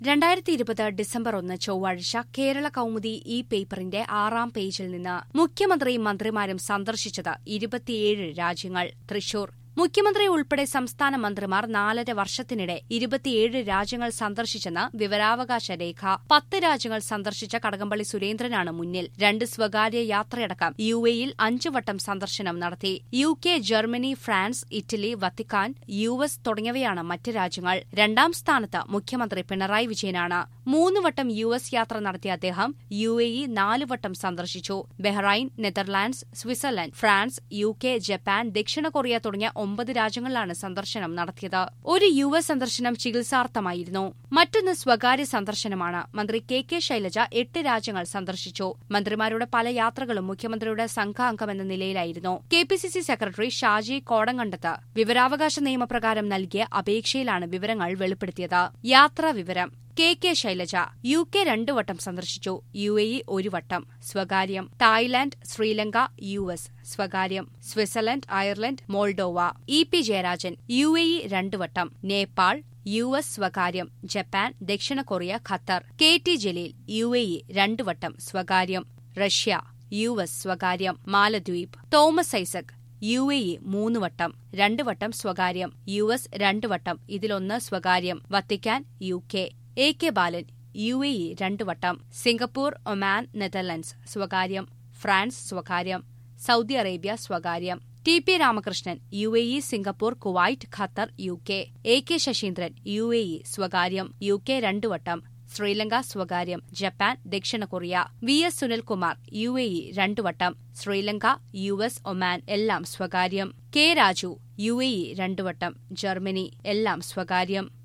രണ്ടായിരത്തി ഇരുപത് ഡിസംബർ ഒന്ന് ചൊവ്വാഴ്ച കേരള കൗമുദി ഈ പേപ്പറിന്റെ ആറാം പേജിൽ നിന്ന് മുഖ്യമന്ത്രിയും മന്ത്രിമാരും സന്ദർശിച്ചത് ഇരുപത്തിയേഴ് രാജ്യങ്ങൾ തൃശൂർ മുഖ്യമന്ത്രി ഉൾപ്പെടെ സംസ്ഥാന മന്ത്രിമാർ നാലര വർഷത്തിനിടെ ഇരുപത്തിയേഴ് രാജ്യങ്ങൾ സന്ദർശിച്ചെന്ന് വിവരാവകാശ രേഖ പത്ത് രാജ്യങ്ങൾ സന്ദർശിച്ച കടകംപള്ളി സുരേന്ദ്രനാണ് മുന്നിൽ രണ്ട് സ്വകാര്യ യാത്രയടക്കം യു എയിൽ അഞ്ചു വട്ടം സന്ദർശനം നടത്തി U K Germany France Italy Vatican U S തുടങ്ങിയവയാണ് മറ്റ് രാജ്യങ്ങൾ രണ്ടാം സ്ഥാനത്ത് മുഖ്യമന്ത്രി പിണറായി വിജയനാണ് മൂന്ന് വട്ടം യു എസ് യാത്ര നടത്തിയ അദ്ദേഹം യു എ ഇ നാല് വട്ടം സന്ദർശിച്ചു Bahrain Netherlands Switzerland France U K Japan ദക്ഷിണ കൊറിയ തുടങ്ങിയ ഒമ്പത് രാജ്യങ്ങളിലാണ് സന്ദർശനം നടത്തിയത് ഒരു യു എസ് സന്ദർശനം ചികിത്സാർത്ഥമായിരുന്നു മറ്റൊന്ന് സ്വകാര്യ സന്ദർശനമാണ് മന്ത്രി കെ കെ ശൈലജ എട്ട് രാജ്യങ്ങൾ സന്ദർശിച്ചു മന്ത്രിമാരുടെ പല യാത്രകളും മുഖ്യമന്ത്രിയുടെ സംഘാംഗമെന്ന നിലയിലായിരുന്നു K P C C secretary Shaji Kodankandath വിവരാവകാശ നിയമപ്രകാരം നൽകിയ അപേക്ഷയിലാണ് വിവരങ്ങൾ വെളിപ്പെടുത്തിയത് യാത്രാ വിവരം K K Shailaja U K രണ്ടു വട്ടം സന്ദർശിച്ചു യു എ ഇ ഒരു വട്ടം സ്വകാര്യം തായ്ലാന്റ് ശ്രീലങ്ക യു എസ് സ്വകാര്യം Switzerland Ireland Moldova E P Jayarajan U A E രണ്ടു വട്ടം നേപ്പാൾ യു എസ് സ്വകാര്യം ജപ്പാൻ ദക്ഷിണ Korea Qatar K T Jaleel U A E രണ്ടു വട്ടം സ്വകാര്യം റഷ്യ യു എസ് സ്വകാര്യം മാലദ്വീപ് Thomas Isaac U A E മൂന്ന് വട്ടം രണ്ട് വട്ടം സ്വകാര്യം യു എസ് രണ്ട് വട്ടം ഇതിലൊന്ന് സ്വകാര്യം Vatican U K A K Balan U A E രണ്ടു വട്ടം സിംഗപ്പൂർ ഒമാൻ നെതർലൻഡ്സ് സ്വകാര്യം ഫ്രാൻസ് സ്വകാര്യം സൗദി അറേബ്യ സ്വകാര്യം T P Ramakrishnan U A E Singapore Kuwait Qatar U K A K Saseendran U A E സ്വകാര്യം യു കെ രണ്ടു വട്ടം ശ്രീലങ്ക സ്വകാര്യം Japan ദക്ഷിണ Korea V S Sunilkumar U A E രണ്ടു വട്ടം ശ്രീലങ്ക യു എസ് ഒമാൻ എല്ലാം സ്വകാര്യം K Raju U A E രണ്ടു വട്ടം ജർമ്മനി എല്ലാം സ്വകാര്യം